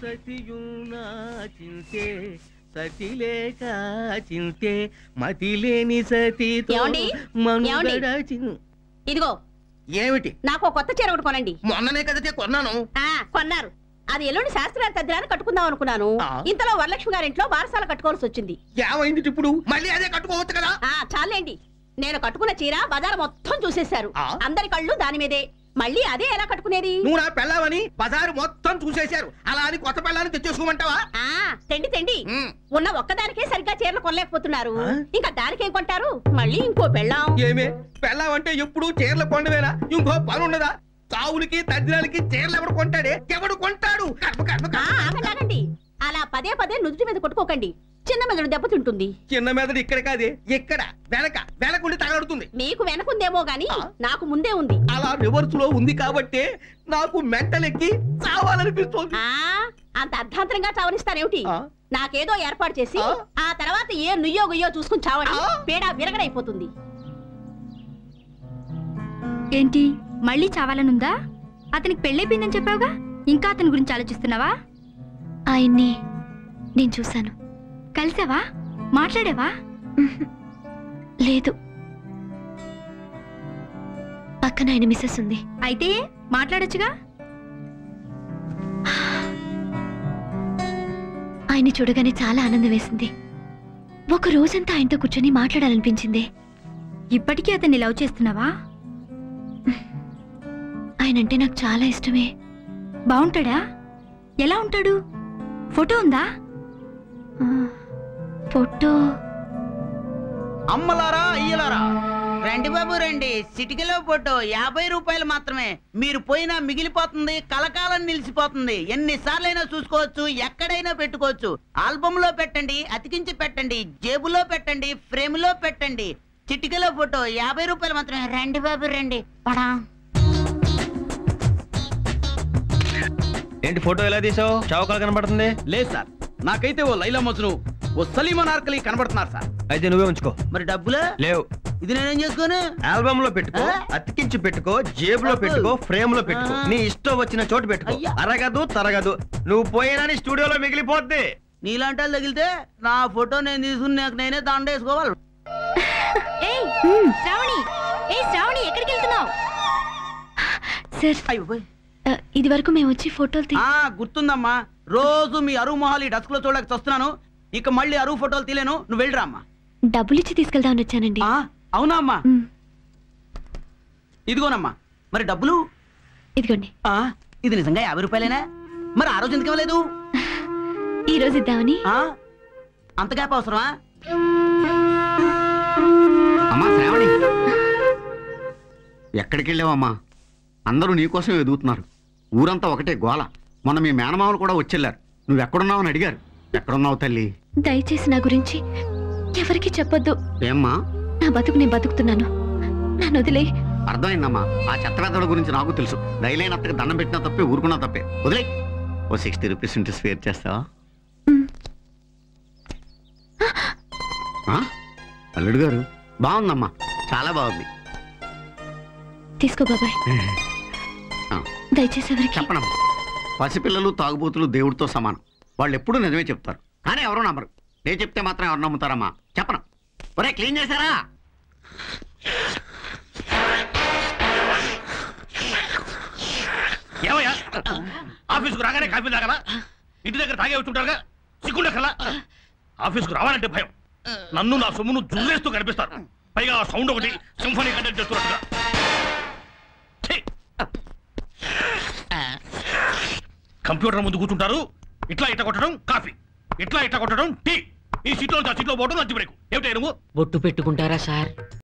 సతియునా చింతే సతిలేక చింతే మతిలేని సతితో ఏమండి? మనుగడ ఏమండి? చిన్- ఇదిగో ఏమిటి నాకు ఒక కొత్త చీర ఒకటి కొనండి మొన్ననే కదటే కొన్నాను ఆ కొన్నారు అది ఎల్లుండి శాస్త్రాలు తద్దిరాన్ని కట్టుకుందాం అనుకున్నాను ఆ. ఇంతలో వరలక్ష్మి గారింట్లో బారసాల కట్టుకోవాల్సి వచ్చింది ఏమైంది ఇప్పుడు మళ్ళీ అదే కట్టుకోవచ్చు కదా ఆ చాలేండి నేను కట్టుకున్న చీర బజార్ మొత్తం చూసేశారు ఆ. అందరి కళ్ళు దాని మీదే మళ్ళీ అదే ఎలా కట్టుకునేది నువ్వు నా పెళ్ళావని బజారు మొత్తం చూసేశారు అలా అని కొత్త పెళ్ళాన్ని తెచ్చేసుకోమంటావా ఆ తెండి తెండి ఉమ్. ఉన్న ఒక్కదానికే సరిగ్గా చీరలు కొనలేకపోతున్నారు ఆ? ఇంకా దానికేం కొంటారు మళ్ళీ ఇంకో పెళ్ళాం ఏమే పెళ్ళావంటే ఎప్పుడు చీరలు కొండవేనా ఇంకో పని ఉండదా చావులకి తద్దినాలకి చీరలు ఎవడు కొంటాడే ఎవడు కొంటాడు కర్మ కర్మ ఆ, కర్మ. ఆగండి ఆగండి అలా పదే పదే నుదుటి మీద కొట్టుకోకండి చిన్న మెదడు దెబ్బతింటుంది చిన్న మెదడు ఇక్కడ కాదే ఇక్కడ వెనక వెనకుండి తగలడుతుంది మీకు వెనకుందేమో గాని ఆ? నాకు ముందే ఉంది అలా రివర్స్ లో ఉంది కాబట్టి నాకు మెంటలెక్కి చావాలనిపిస్తుంది ఆ అంత అర్ధాంతరంగా చావనిస్తానేమిటి ఆ? నాకేదో ఏర్పాటు చేసి ఆ? ఆ తర్వాత ఏ నుయ్యో గుయ్యో చూసుకుని చావండి ఆ? పేడ విరగడైపోతుంది ఏంటి మళ్ళీ చావాలనుందా అతనికి పెళ్ళైపోయిందని చెప్పావుగా ఇంకా అతని గురించి ఆలోచిస్తున్నావా ఆయన్ని నేను చూశాను కలిసావా మాట్లాడావా లేదు పక్కన ఆయన మిస్సెస్ ఉంది అయితే మాట్లాడొచ్చుగా ఆయన్ని చూడగానే చాలా ఆనందం వేసింది ఒక రోజంతా ఆయనతో కూర్చొని మాట్లాడాలనిపించింది ఇప్పటికీ అతన్ని లవ్ చేస్తున్నావా ఆయనంటే నాకు చాలా ఇష్టమే బాగుంటాడా ఎలా ఉంటాడు ఫోటో ఉందా ఆ, ఫోటో అమ్మలారా అయ్యలారా రండి బాబు రండి సిటికలో ఫోటో యాభై రూపాయలు మాత్రమే మీరు పోయినా మిగిలిపోతుంది కలకాలం నిలిచిపోతుంది ఎన్నిసార్లైనా చూసుకోవచ్చు ఎక్కడైనా పెట్టుకోవచ్చు ఆల్బమ్ లో పెట్టండి అతికించి పెట్టండి జేబులో పెట్టండి ఫ్రేమ్ లో పెట్టండి చిటికలో ఫోటో యాభై రూపాయలు మాత్రమే రండి బాబు రండి పడా ఏంటి ఫోటో ఎలా తీసావు చౌకాలు కనబడుతుంది లేదు సార్ నాకైతే ఓ లైలా మజ్ను ఓ సలీమా నార్కలి కనబడుతున్నారు సార్ అయితే నువ్వే ఉంచుకో మరి డబ్బులే లేవు ఇది నేనేం చేసుకోను ఆల్బమ్ లో పెట్టుకో ఆ? అతికించి పెట్టుకో జేబులో డబ్బులు. పెట్టుకో ఫ్రేమ్ లో పెట్టుకో ఆ. నీ ఇష్టం వచ్చిన చోటు పెట్టుకో అయ్యా. అరగదు తరగదు నువ్వు పోయినా నీ స్టూడియోలో మిగిలిపోద్ది నీలాంటి వాళ్ళు తగిలితే నా ఫోటో నేను తీసుకుని నాకు నేనే దండ వేసుకోవాలి ఏయ్ శ్రావణి ఏయ్ శ్రావణి ఎక్కడికి వెళ్తున్నావు సార్ అయ్యో పోయ్. ఆ, ఇది వరకు మేము వచ్చి ఫోటోలు తీ ఆ గుర్తుందమ్మా రోజు మీ అరువు మొహాలు ఈ డస్క్ లో చూడలేక వస్తున్నాను ఇక మళ్ళీ అరువు ఫోటోలు తీలేను నువ్వు వెళ్ళిరా అమ్మా డబ్బులు ఇచ్చి తీసుకెళ్దామని వచ్చానండి ఆ, అవునా అమ్మా ఉమ్, ఇదిగోనమ్మా మరి డబ్బులు ఇదిగోండి ఆ ఇది నిజంగా యాభై రూపాయలేనా మరి ఆ రోజు ఎందుకు ఇవ్వలేదు ఈ రోజు ఇద్దామని ఆ అంత గ్యాప్ అవసరమా అమ్మా శ్రావణి ఎక్కడికి వెళ్ళావమ్మా అందరూ నీకోసం ఎదుగుతున్నారు ఊరంతా ఒకటే గోల మొన్న మీ మేనమామలు కూడా వచ్చెళ్ళారు నువ్వు ఎక్కడున్నావని అడిగారు ఎక్కడున్నావు తల్లి దయచేసి నా గురించి ఎవరికి చెప్పొద్దు ఏమ్మా నా బతుకు నేను బతుకుతున్నాను నన్ను వదిలే అర్థమైందమ్మా ఆ చెత్త పెద్దల గురించి నాకు తెలుసు రైలైన అత్తకి దండం పెట్టినా తప్పే ఊరుకున్నా తప్పే వదిలే ఓ సిక్స్టీ రూపీస్ ఉంటే స్వేర్ చేస్తావా ఉమ్. ఆ? అల్లుడు గారు బాగుందమ్మా చాలా బాగుంది తీసుకో బాబాయ్ ఆ. దయచేసి ఎవరికి చెప్పనమ్మా పసిపిల్లలు తాగుబోతులు దేవుడితో సమానం వాళ్ళు ఎప్పుడూ నిజమే చెప్తారు కానీ ఎవరూ నమ్మరు నేను చెప్తే మాత్రం ఎవరు నమ్ముతారమ్మా చెప్పను ఒరే క్లీన్ చేశారా ఏమయ్యా ఆఫీసుకు రాగానే కాఫీ తాగలా ఇంటి దగ్గర తాగే వచ్చుంటారుగా సిగ్గుండే కల్లా ఆఫీసుకు రావాలంటే భయం నన్ను నా సొమ్మును జుల్లేస్తూ కనిపిస్తారు పైగా ఆ సౌండ్ ఒకటి సింఫనీ కండక్ట్ చేస్తున్నట్టుగా ఛీ! కంప్యూటర్ ముందు కూర్చుంటారు ఇట్లా ఇట్లా కొట్టడం కాఫీ ఇట్లా ఇట్లా కొట్టడం టీ ఈ సీట్లో ఆ సీట్లో పోవడం లంచ్ బ్రేక్ ఏమిటా నువ్వు బొట్టు పెట్టుకుంటారా సార్